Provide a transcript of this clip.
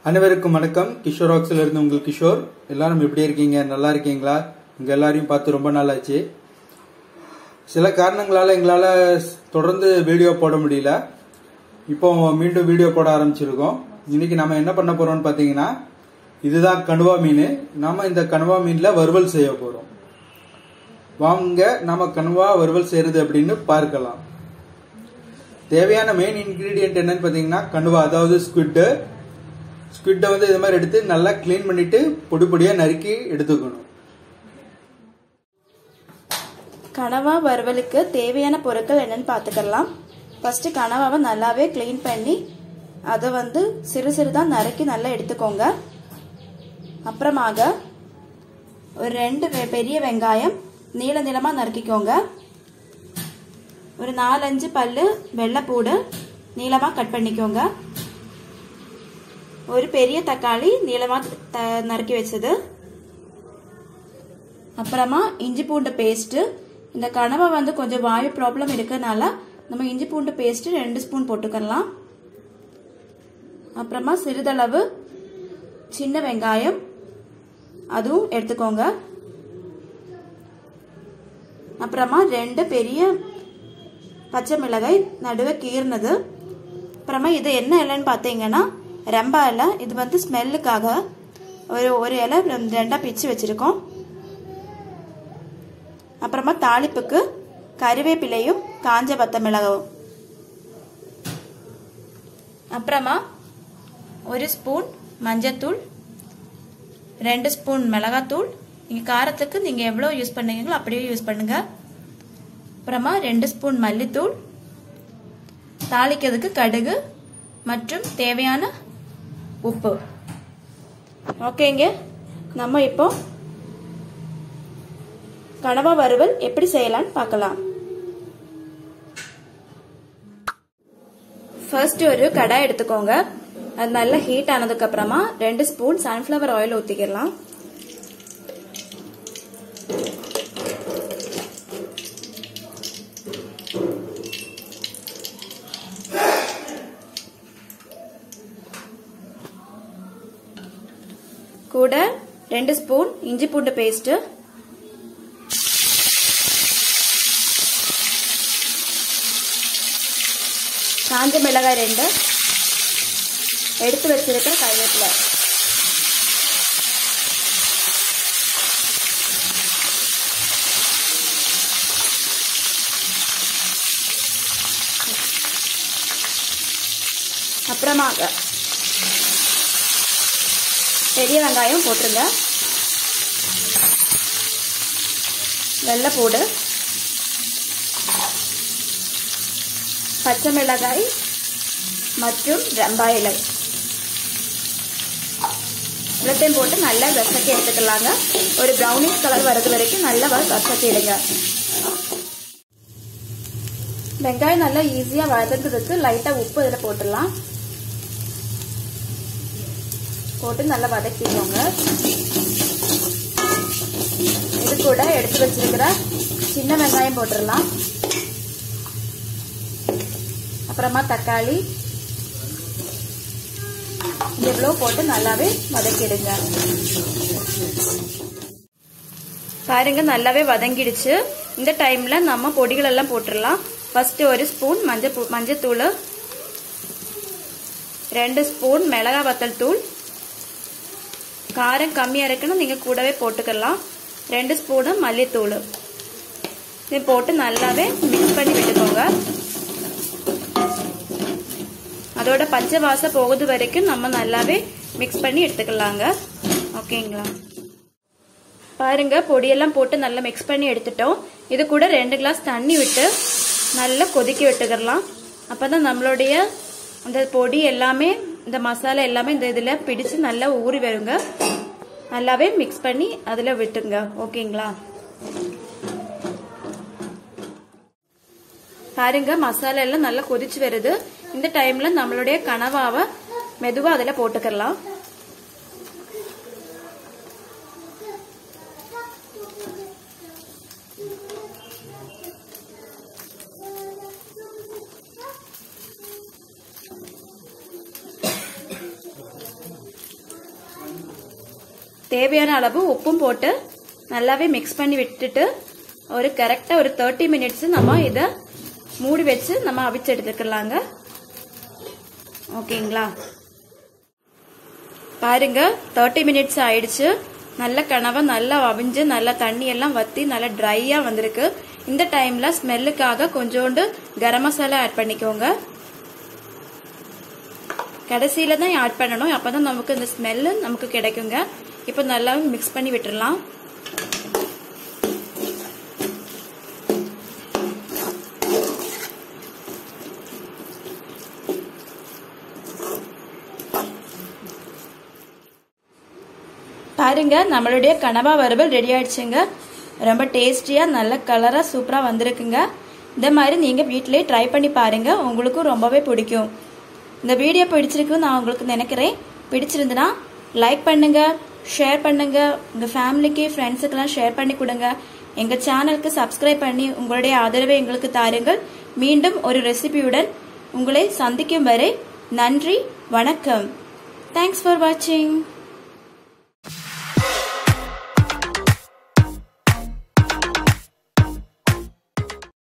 அனைவருக்கும் வணக்கம் கிஷோர் ஆக்ஸில் இருந்து உங்கள் கிஷோர் எல்லாரும் எப்படி இருக்கீங்க நல்லா இருக்கீங்களா உங்க எல்லாரையும் பார்த்து ரொம்ப நாள் ஆச்சு சில காரணங்களால எங்களால் தொடர்ந்து வீடியோ போட முடியல இப்போ மீண்டும் வீடியோ போட ஆரம்பிச்சிருக்கோம் இன்னைக்கு நம்ம என்ன பண்ண போறோம்னு பார்த்தீங்கன்னா இதுதான் கணுவா மீன் நாம இந்த கணுவா மீன்ல வறுவல் செய்ய போறோம் வாங்க நாம கணுவா வறுவல் செய்யறது அப்படின்னு பார்க்கலாம் தேவையான மெயின் இன்கிரீடியன்ட் என்னன்னு பார்த்தீங்கன்னா கணுவா அதாவது ஸ்குவிட்டு ஸ்குவிட்டை வந்து இது மாதிரி எடுத்து நல்லா க்ளீன் பண்ணிட்டு பொடி பொடியாக நறுக்கி எடுத்துக்கணும் கனவா வறுவலுக்கு தேவையான பொருட்கள் என்னன்னு பார்த்துக்கலாம் ஃபர்ஸ்ட் கனவாவை நல்லாவே க்ளீன் பண்ணி அதை வந்து சிறு சிறுதாக நறுக்கி நல்லா எடுத்துக்கோங்க அப்புறமாக ஒரு ரெண்டு வெ- பெரிய வெங்காயம் நீள நீளமாக நறுக்கிக்கோங்க ஒரு நாலஞ்சு பல்லு வெள்ளைப்பூடு நீளமாக கட் பண்ணிக்கோங்க ஒரு பெரிய தக்காளி நீளமாக த நறுக்கி வச்சது அப்புறமா இஞ்சி பூண்டு பேஸ்ட்டு இந்த கனவை வந்து கொஞ்சம் வாயு ப்ராப்ளம் இருக்கறனால நம்ம இஞ்சி பூண்டு பேஸ்ட்டு ரெண்டு ஸ்பூன் போட்டுக்கலாம் அப்புறமா சிறிதளவு சின்ன வெங்காயம் அதுவும் எடுத்துக்கோங்க அப்புறமா ரெண்டு பெரிய பச்சை மிளகாய் நடுவே கீர்னது அப்புறமா இது என்ன இலைன்னு பார்த்தீங்கன்னா ரெம்ப இலை இது வந்து ஸ்மெல்லுக்காக ஒரு ஒரு இலை ரெண்டாக பிச்சு வச்சுருக்கோம் அப்புறமா தாளிப்புக்கு கறிவேப்பிலையும் காஞ்ச பத்த மிளகாவும் அப்புறமா ஒரு ஸ்பூன் மஞ்சத்தூள் ரெண்டு ஸ்பூன் மிளகாத்தூள் நீங்கள் காரத்துக்கு நீங்கள் எவ்வளோ யூஸ் பண்ணுவீங்களோ அப்படியே யூஸ் பண்ணுங்க அப்புறமா ரெண்டு ஸ்பூன் மல்லித்தூள் தாளிக்கிறதுக்கு கடுகு மற்றும் தேவையான உப்பு ஓகேங்க நம்ம இப்போ கனவா வறுவல் எப்படி செய்யலாம்னு பார்க்கலாம் ஃபர்ஸ்ட் ஒரு கடாய் எடுத்துக்கோங்க அது நல்லா ஹீட் ஆனதுக்கு அப்புறமா ரெண்டு ஸ்பூன் சன்ஃப்ளவர் ஆயில் ஊற்றிக்கலாம் கூட ரெண்டு ஸ்பூன் இஞ்சி பூண்டு பேஸ்ட்டு காஞ்ச மிளகாய் ரெண்டு எடுத்து வச்சிருக்கிற கருவேப்பிலை அப்புறமாக பெரிய வெங்காயம் போட்டுருங்க வெள்ளைப்பூடு பச்சை மிளகாய் மற்றும் ரம்பா இலை எல்லாத்தையும் போட்டு நல்லா வசக்கி எடுத்துக்கலாங்க ஒரு ப்ரௌனிஷ் கலர் வரது வரைக்கும் நல்லா வசக்கி எடுங்க வெங்காயம் நல்லா ஈஸியாக வதந்ததுக்கு லைட்டாக உப்பு இதில் போட்டுடலாம் போட்டு நல்லா வதக்கிக்கோங்க இது கூட எடுத்து வச்சிருக்கிற சின்ன வெங்காயம் போட்டுடலாம் அப்புறமா தக்காளி எவ்வளோ போட்டு நல்லாவே வதக்கிடுங்க பாருங்க நல்லாவே வதங்கிடுச்சு இந்த டைம்ல நம்ம பொடிகள் எல்லாம் போட்டுடலாம் ஃபர்ஸ்ட் ஒரு ஸ்பூன் மஞ்சள் மஞ்சத்தூள் ரெண்டு ஸ்பூன் மிளகா வத்தல் தூள் காரம் கம்மியாக இருக்குன்னு நீங்கள் கூடவே போட்டுக்கலாம் ரெண்டு ஸ்பூனு மல்லித்தூள் இது போட்டு நல்லாவே மிக்ஸ் பண்ணி விட்டுக்கோங்க அதோட பச்சை வாசம் போகுது வரைக்கும் நம்ம நல்லாவே மிக்ஸ் பண்ணி எடுத்துக்கலாங்க ஓகேங்களா பாருங்க பொடியெல்லாம் போட்டு நல்லா மிக்ஸ் பண்ணி எடுத்துட்டோம் இது கூட ரெண்டு கிளாஸ் தண்ணி விட்டு நல்லா கொதிக்க விட்டுக்கலாம் அப்பதான் நம்மளுடைய அந்த பொடி எல்லாமே இந்த மசாலா எல்லாமே இந்த இதில் பிடிச்சு நல்லா ஊறி வருங்க நல்லாவே மிக்ஸ் பண்ணி அதில் விட்டுங்க ஓகேங்களா பாருங்க மசாலா எல்லாம் நல்லா கொதிச்சு வருது இந்த டைம்ல நம்மளுடைய கனவாவை மெதுவா அதுல போட்டுக்கலாம் தேவையான அளவு உப்பும் போட்டு நல்லாவே மிக்ஸ் பண்ணி விட்டுட்டு ஒரு கரெக்டாக ஒரு தேர்ட்டி மினிட்ஸ் நம்ம இதை மூடி வச்சு நம்ம அவிச்சு எடுத்துக்கலாங்க ஓகேங்களா பாருங்க தேர்ட்டி மினிட்ஸ் ஆயிடுச்சு நல்ல கனவை நல்லா அவிஞ்சு நல்லா தண்ணி எல்லாம் வத்தி நல்லா ட்ரையா வந்திருக்கு இந்த டைம்ல ஸ்மெல்லுக்காக கொஞ்சோண்டு கரம் மசாலா ஆட் பண்ணிக்கோங்க கடைசியில தான் ஆட் பண்ணணும் அப்பதான் நமக்கு இந்த ஸ்மெல்லு நமக்கு கிடைக்குங்க இப்போ நல்லா மிக்ஸ் பண்ணி விட்டுறலாம் பாருங்க நம்மளுடைய கனவா வறுவல் ரெடி ஆயிடுச்சுங்க ரொம்ப டேஸ்டியா நல்ல கலரா சூப்பரா வந்திருக்குங்க இந்த மாதிரி நீங்க வீட்டிலேயே ட்ரை பண்ணி பாருங்க உங்களுக்கும் ரொம்பவே பிடிக்கும் இந்த வீடியோ பிடிச்சிருக்குன்னு நான் உங்களுக்கு நினைக்கிறேன் பிடிச்சிருந்துன்னா லைக் பண்ணுங்க ஷேர் பண்ணுங்க உங்க ஃபேமிலிக்கு ஃப்ரெண்ட்ஸுக்கெல்லாம் ஷேர் பண்ணி கொடுங்க எங்க சேனலுக்கு சப்ஸ்கிரைப் பண்ணி உங்களுடைய ஆதரவை எங்களுக்கு தாருங்கள் மீண்டும் ஒரு ரெசிபியுடன் உங்களை சந்திக்கும் வரை நன்றி வணக்கம் தேங்க்ஸ் ஃபார் வாட்சிங்